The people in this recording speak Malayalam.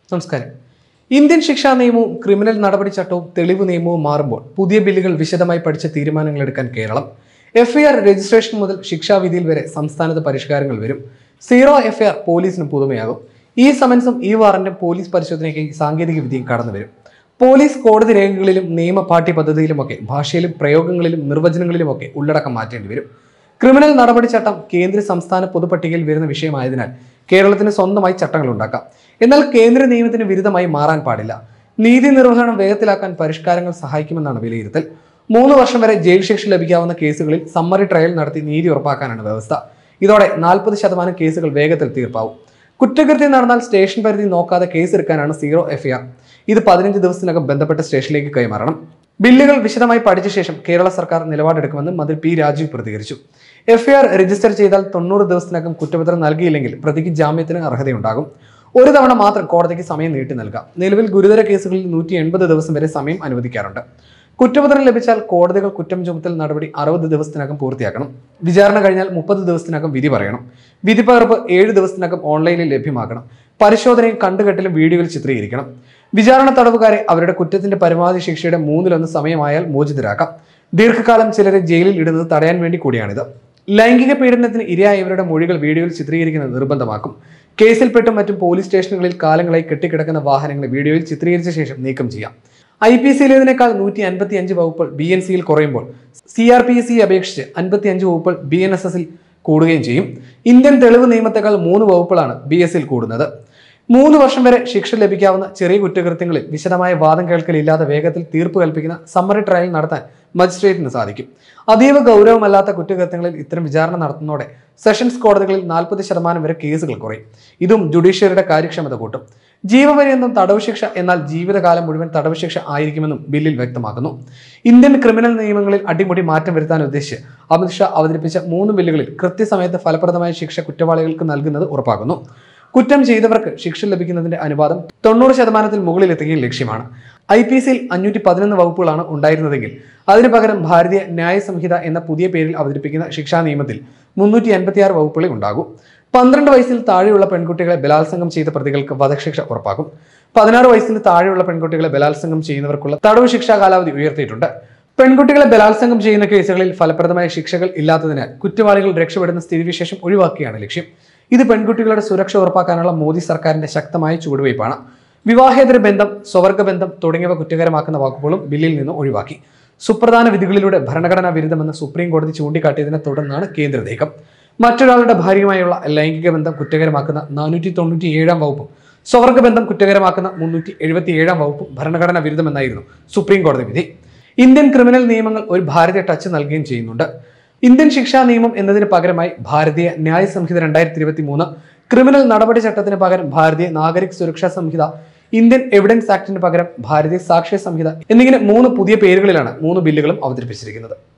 നമസ്കാരം ഇന്ത്യൻ ശിക്ഷാ നിയമവും ക്രിമിനൽ നടപടി ചട്ടവും തെളിവ് നിയമവും മാറുമ്പോൾ പുതിയ ബില്ലുകൾ വിശദമായി പഠിച്ച തീരുമാനങ്ങൾ എടുക്കാൻ കേരളം എഫ്ഐആർ രജിസ്ട്രേഷൻ മുതൽ ശിക്ഷാവിധിയിൽ വരെ സംസ്ഥാനത്ത് പരിഷ്കാരങ്ങൾ വരും സീറോ എഫ്ഐആർ പോലീസിന് പുതുമയാകും ഈ സമൻസും ഈ വാറന്റും പോലീസ് പരിശോധനയ്ക്ക് സാങ്കേതിക വിദ്യയും കടന്നു വരും പോലീസ് കോടതി രേഖകളിലും നിയമ പാഠ്യപദ്ധതിയിലുമൊക്കെ ഭാഷയിലും പ്രയോഗങ്ങളിലും നിർവചനങ്ങളിലുമൊക്കെ ഉള്ളടക്കം മാറ്റേണ്ടി വരും ക്രിമിനൽ നടപടി ചട്ടം കേന്ദ്ര സംസ്ഥാന പൊതുപട്ടികയിൽ വരുന്ന വിഷയമായതിനാൽ കേരളത്തിന് സ്വന്തമായി ചട്ടങ്ങൾ ഉണ്ടാക്കാം എന്നാൽ കേന്ദ്ര നിയമത്തിന് വിരുദ്ധമായി മാറാൻ പാടില്ല നീതി നിർവഹണം വേഗത്തിലാക്കാൻ പരിഷ്കാരങ്ങൾ സഹായിക്കുമെന്നാണ് വിലയിരുത്തൽ മൂന്ന് വർഷം വരെ ജയിൽ ശിക്ഷ ലഭിക്കാവുന്ന കേസുകളിൽ സമ്മറി ട്രയൽ നടത്തി നീതി ഉറപ്പാക്കാനാണ് വ്യവസ്ഥ ഇതോടെ നാൽപ്പത് ശതമാനം കേസുകൾ വേഗത്തിൽ തീർപ്പാവും കുറ്റകൃത്യം നടന്നാൽ സ്റ്റേഷൻ പരിധി നോക്കാതെ കേസെടുക്കാനാണ് സീറോ എഫ്ഐആർ ഇത് പതിനഞ്ച് ദിവസത്തിനകം ബന്ധപ്പെട്ട സ്റ്റേഷനിലേക്ക് കൈമാറണം ബില്ലുകൾ വിശദമായി പഠിച്ച ശേഷം കേരള സർക്കാർ നിലപാടെടുക്കുമെന്ന് മന്ത്രി പി രാജീവ് പ്രതികരിച്ചു എഫ്ഐആർ രജിസ്റ്റർ ചെയ്താൽ തൊണ്ണൂറ് ദിവസത്തിനകം കുറ്റപത്രം നൽകിയില്ലെങ്കിൽ പ്രതിക്ക് ജാമ്യത്തിന് അർഹതയുണ്ടാകും ഒരു തവണ മാത്രം കോടതിക്ക് സമയം നീട്ടി നൽകാം നിലവിൽ ഗുരുതര കേസുകളിൽ നൂറ്റി എൺപത് ദിവസം വരെ സമയം അനുവദിക്കാറുണ്ട് കുറ്റപത്രം ലഭിച്ചാൽ കോടതികൾ കുറ്റം ചുമത്തൽ നടപടി അറുപത് ദിവസത്തിനകം പൂർത്തിയാക്കണം വിചാരണ കഴിഞ്ഞാൽ മുപ്പത് ദിവസത്തിനകം വിധി പറയണം വിധി പകർപ്പ് ഏഴ് ദിവസത്തിനകം ഓൺലൈനിൽ ലഭ്യമാക്കണം പരിശോധനയും കണ്ടുകെട്ടലും വീഡിയോയിൽ ചിത്രീകരിക്കണം വിചാരണ തടവുകാരെ അവരുടെ കുറ്റത്തിന്റെ പരമാവധി ശിക്ഷയുടെ മൂന്നിലൊന്ന് സമയമായാൽ മോചിതരാക്കാം ദീർഘകാലം ചിലരെ ജയിലിൽ ഇടുന്നത് തടയാൻ വേണ്ടി കൂടിയാണിത് ലൈംഗിക പീഡനത്തിന് ഇരയായവരുടെ മൊഴികൾ വീഡിയോയിൽ ചിത്രീകരിക്കുന്നത് നിർബന്ധമാക്കും കേസിൽപ്പെട്ടും മറ്റും പോലീസ് സ്റ്റേഷനുകളിൽ കാലങ്ങളായി കെട്ടിക്കിടക്കുന്ന വാഹനങ്ങൾ വീഡിയോയിൽ ചിത്രീകരിച്ച ശേഷം നീക്കം ചെയ്യാം ഐ പി സിയിലേതിനേക്കാൾ നൂറ്റി അൻപത്തി അഞ്ച് വകുപ്പുകൾ ബി എൻ സിയിൽ കുറയുമ്പോൾ C R P S C അപേക്ഷിച്ച് അൻപത്തി അഞ്ച് വകുപ്പുകൾ ബി എൻ എസ് എസിൽ കൂടുകയും ചെയ്യും ഇന്ത്യൻ തെളിവ് നിയമത്തെക്കാൾ മൂന്ന് വകുപ്പുകളാണ് ബി എസ് സിൽ കൂടുന്നത് മൂന്ന് വർഷം വരെ ശിക്ഷ ലഭിക്കാവുന്ന ചെറിയ കുറ്റകൃത്യങ്ങളിൽ വിശദമായ വാദം കേൾക്കലില്ലാതെ വേഗത്തിൽ തീർപ്പ് കൽപ്പിക്കുന്ന സമ്മറി ട്രയൽ നടത്താൻ മജിസ്ട്രേറ്റിന് സാധിക്കും അതീവ ഗൗരവമല്ലാത്ത കുറ്റകൃത്യങ്ങളിൽ ഇത്തരം വിചാരണ നടത്തുന്നതോടെ സെഷൻസ് കോടതികളിൽ നാൽപ്പത് ശതമാനം വരെ കേസുകൾ കുറയും ഇതും ജുഡീഷ്യറിയുടെ കാര്യക്ഷമത കൂട്ടും ജീവപര്യന്തം തടവ് ശിക്ഷ എന്നാൽ ജീവിതകാലം മുഴുവൻ തടവ് ശിക്ഷ ആയിരിക്കുമെന്നും ബില്ലിൽ വ്യക്തമാക്കുന്നു ഇന്ത്യൻ ക്രിമിനൽ നിയമങ്ങളിൽ അടിമുടി മാറ്റം വരുത്താൻ ഉദ്ദേശിച്ച് അമിത്ഷാ അവതരിപ്പിച്ച മൂന്ന് ബില്ലുകളിൽ കൃത്യസമയത്ത് ഫലപ്രദമായ ശിക്ഷ കുറ്റവാളികൾക്ക് നൽകുന്നത് ഉറപ്പാക്കുന്നു കുറ്റം ചെയ്തവർക്ക് ശിക്ഷ ലഭിക്കുന്നതിന്റെ അനുപാതം തൊണ്ണൂറ് ശതമാനത്തിൽ മുകളിൽ എത്തുകയും ലക്ഷ്യമാണ് ഐ പി സിയിൽ അഞ്ഞൂറ്റി പതിനൊന്ന് വകുപ്പുകളാണ് ഉണ്ടായിരുന്നതെങ്കിൽ അതിനു പകരം ഭാരതീയ ന്യായ സംഹിത എന്ന പുതിയ പേരിൽ അവതരിപ്പിക്കുന്ന ശിക്ഷാ നിയമത്തിൽ മുന്നൂറ്റി അൻപത്തിയാറ് വകുപ്പുകളെ ഉണ്ടാകൂ പന്ത്രണ്ട് വയസ്സിൽ താഴെയുള്ള പെൺകുട്ടികളെ ബലാത്സംഗം ചെയ്ത പ്രതികൾക്ക് വധശിക്ഷ ഉറപ്പാക്കും പതിനാറ് വയസ്സിന് താഴെയുള്ള പെൺകുട്ടികളെ ബലാത്സംഗം ചെയ്യുന്നവർക്കുള്ള തടവ് ശിക്ഷാ കാലാവധി ഉയർത്തിയിട്ടുണ്ട് പെൺകുട്ടികളെ ബലാത്സംഗം ചെയ്യുന്ന കേസുകളിൽ ഫലപ്രദമായ ശിക്ഷകൾ ഇല്ലാത്തതിനാൽ കുറ്റവാളികൾ രക്ഷപ്പെടുന്ന സ്ഥിതിവിശേഷം ഒഴിവാക്കുകയാണ് ലക്ഷ്യം ഇത് പെൺകുട്ടികളുടെ സുരക്ഷ ഉറപ്പാക്കാനുള്ള മോദി സർക്കാരിന്റെ ശക്തമായ ചുവടുവയ്പ്പാണ് വിവാഹേതര ബന്ധം സ്വവർഗ ബന്ധം തുടങ്ങിയവ കുറ്റകരമാക്കുന്ന വകുപ്പുകളും ബില്ലിൽ നിന്ന് ഒഴിവാക്കി സുപ്രധാന വിധികളിലൂടെ ഭരണഘടനാ വിരുദ്ധമെന്ന് സുപ്രീം കോടതി ചൂണ്ടിക്കാട്ടിയതിനെ തുടർന്നാണ് കേന്ദ്ര നീക്കം മറ്റൊരാളുടെ ഭാര്യയുമായുള്ള ലൈംഗിക ബന്ധം കുറ്റകരമാക്കുന്ന നാനൂറ്റി തൊണ്ണൂറ്റി ഏഴാം വകുപ്പും സ്വവർഗ ബന്ധം കുറ്റകരമാക്കുന്ന മുന്നൂറ്റി എഴുപത്തി ഏഴാം വകുപ്പും ഭരണഘടനാ വിരുദ്ധമെന്നായിരുന്നു സുപ്രീം കോടതി വിധി ഇന്ത്യൻ ക്രിമിനൽ നിയമങ്ങൾ ഒരു ഭാരതീയ ടച്ച് നൽകുകയും ചെയ്യുന്നുണ്ട് ഇന്ത്യൻ ശിക്ഷാ നിയമം എന്നതിന് പകരമായി ഭാരതീയ ന്യായ സംഹിത രണ്ടായിരത്തി ഇരുപത്തി മൂന്ന് ക്രിമിനൽ നടപടി ചട്ടത്തിന് പകരം ഭാരതീയ നാഗരിക് സുരക്ഷാ സംഹിത ഇന്ത്യൻ എവിഡൻസ് ആക്ടിന് പകരം ഭാരതീയ സാക്ഷ്യ സംഹിത എന്നിങ്ങനെ മൂന്ന് പുതിയ പേരുകളിലാണ് മൂന്ന് ബില്ലുകളും അവതരിപ്പിച്ചിരിക്കുന്നത്